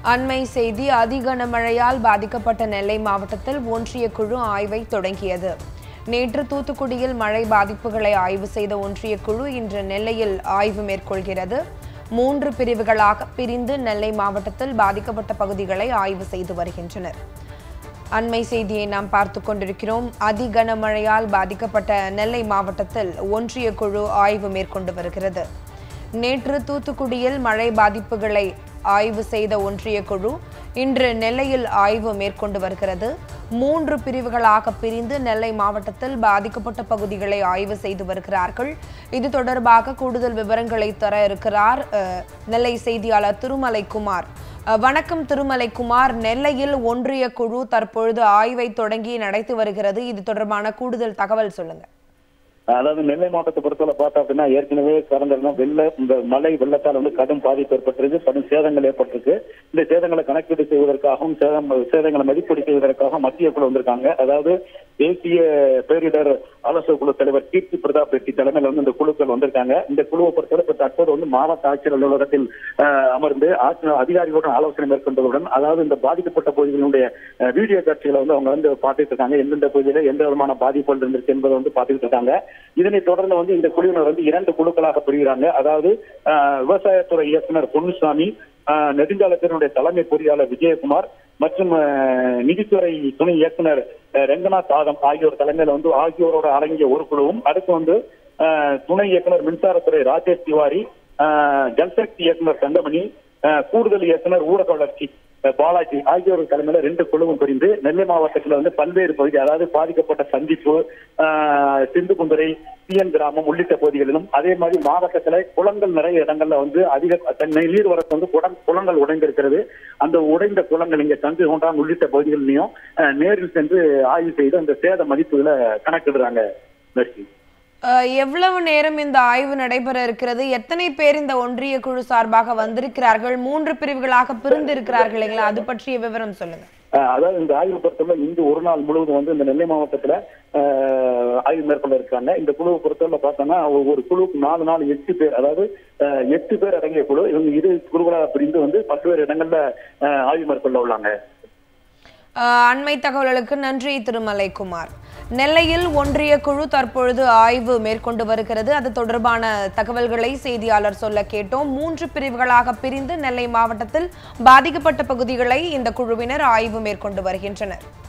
அண்மை செய்தி அதிகனமழையால் பாதிக்கப்பட்ட நெல்லை மாவட்டத்தில் ஒன்றிய குழு ஆய்வை தொடங்கியது நேற்று தூத்துக்குடியில் மழை பாதிப்புகளை ஆய்வு செய்த ஒன்றிய குழு இன்று நெல்லையில் ஆய்வு மேற்கொள்கிறது மூன்று பிரிவுகளாக பிரிந்து நெல்லை மாவட்டத்தில் பாதிக்கப்பட்ட பகுதிகளை ஆய்வு செய்து வருகின்றனர் அண்மை செய்தியை நாம் பார்த்து கொண்டிருக்கிறோம் அதி கனமழையால் பாதிக்கப்பட்ட நெல்லை மாவட்டத்தில் ஒன்றிய குழு ஆய்வு மேற்கொண்டு வருகிறது நேற்று தூத்துக்குடியில் மழை பாதிப்புகளை ஆய்வு செய்த ஒன்றிய குழு இன்று நெல்லையில் ஆய்வு மேற்கொண்டு வருகிறது மூன்று பிரிவுகளாக பிரிந்து நெல்லை மாவட்டத்தில் பாதிக்கப்பட்ட பகுதிகளை ஆய்வு செய்து வருகிறார்கள் இது தொடர்பாக கூடுதல் விவரங்களை தர இருக்கிறார் அஹ், நெல்லை செய்தியாளர் திருமலை குமார் அஹ், வணக்கம் திருமலை குமார் நெல்லையில் ஒன்றிய குழு தற்பொழுது ஆய்வை தொடங்கி நடத்தி வருகிறது இது தொடர்பான கூடுதல் தகவல் சொல்லுங்க அதாவது நெல்லை மாவட்டத்தை பொறுத்தவரை பார்த்தோம் அப்படின்னா ஏற்கனவே கடந்த தினம் வெள்ள இந்த மழை வெள்ளத்தால் வந்து கடும் பாதிப்பு ஏற்பட்டிருக்கு கடும் சேதங்கள் ஏற்பட்டிருக்கு இந்த சேதங்களை கணக்கீடு செய்வதற்காகவும் சேதம் சேதங்களை மதிப்பீடு செய்வதற்காக மத்திய குழு வந்திருக்காங்க அதாவது தேசிய பேரிடர் ஆலோசனை குழு தலைவர் கீர்த்தி பிரதாப் ரெட்டி தலைமையில் வந்து இந்த குழுக்கள் வந்திருக்காங்க இந்த குழுவை பொறுத்தவரை இப்ப தற்போது வந்து மாவட்ட ஆட்சியர் அலுவலகத்தில் அஹ், அமர்ந்து ஆட்சி- அதிகாரிகளுடன் ஆலோசனை மேற்கொண்டதுடன் அதாவது இந்த பாதிக்கப்பட்ட பகுதிகளுடைய அஹ், வீடியோ காட்சிகளை வந்து அவங்க வந்து பார்த்துட்டு இருக்காங்க எந்தெந்த பகுதியில எந்த விதமான பாதிப்புகள் இருந்திருக்கு என்பதை வந்து பார்த்துட்டு இருக்காங்க இதனைத் தொடர்ந்து வந்து இந்த குழுவினர் வந்து இரண்டு குழுக்களாக பிரிகிறாங்க அதாவது அஹ், விவசாயத்துறை இயக்குனர் பொன்னுசாமி அஹ், நெடுஞ்சாலைத்துறையினுடைய தலைமை பொறியாளர் விஜயகுமார் மற்றும் அஹ், நிதித்துறை துணை இயக்குனர் அஹ், ரெங்கநாத் ஆதம் ஆகியோர் தலைமையில வந்து ஆகியோரோட அடங்கிய ஒரு குழுவும் அடுத்து வந்து அஹ், துணை இயக்குனர் மின்சாரத்துறை ராஜேஷ் திவாரி அஹ், ஜல்சக்தி இயக்குனர் தங்கமணி அஹ், கூடுதல் இயக்குனர் ஊரக வளர்ச்சி அஹ், பாலாஜி ஆகியோர் தலைமையில ரெண்டு குழுவும் பிரிந்து நெல்லை மாவட்டத்தில் வந்து பல்வேறு பகுதி அதாவது பாதிக்கப்பட்ட சந்திப்பு ஆஹ், சிந்துகுந்தரை சிஎன் கிராமம் உள்ளிட்ட பகுதிகளிலும் அதே மாதிரி மாவட்டத்துல குளங்கள் நிறைய இடங்கள்ல வந்து அதிக தன்னை நீர்வரத்து வந்து குடம் குளங்கள் உடைந்திருக்கிறது அந்த உடைந்த குளங்கள் இங்க தங்கு கொண்டான் உள்ளிட்ட பகுதிகளிலையும் அஹ், நேரில் சென்று ஆய்வு செய்து அந்த சேத மதிப்புகளை கணக்கிடுறாங்க மெர்சி அஹ், எவ்வளவு நேரம் இந்த ஆய்வு நடைபெற இருக்கிறது எத்தனை பேர் இந்த ஒன்றிய குழு சார்பாக வந்திருக்கிறார்கள் மூன்று பிரிவுகளாக பிரிந்து இருக்கிறார்கள் இல்லைங்களா அது பற்றிய விவரம் சொல்லுங்க அஹ் அதாவது இந்த ஆய்வு பொறுத்தவரை இன்று ஒரு நாள் முழுவதும் வந்து இந்த நெல்லை மாவட்டத்துல அஹ், ஆய்வு மேற்கொள்ள இருக்காங்க இந்த குழுவை பொறுத்தவரை பார்த்தோம்னா ஒரு- ஒரு குழுவுக்கு நாலு நாள் எட்டு பேர் அதாவது அஹ், எட்டு பேர் அடங்கிய குழு இவங்க இரு குழுக்களாக பிரிந்து வந்து பல்வேறு இடங்கள்ல அஹ், ஆய்வு மேற்கொள்ள உள்ளாங்க அஹ், அண்மை தகவல்களுக்கு நன்றி திருமலை குமார் நெல்லையில் ஒன்றிய குழு தற்பொழுது ஆய்வு மேற்கொண்டு வருகிறது அது தொடர்பான தகவல்களை செய்தியாளர் சொல்ல கேட்டோம் மூன்று பிரிவுகளாக பிரிந்து நெல்லை மாவட்டத்தில் பாதிக்கப்பட்ட பகுதிகளை இந்த குழுவினர் ஆய்வு மேற்கொண்டு வருகின்றனர்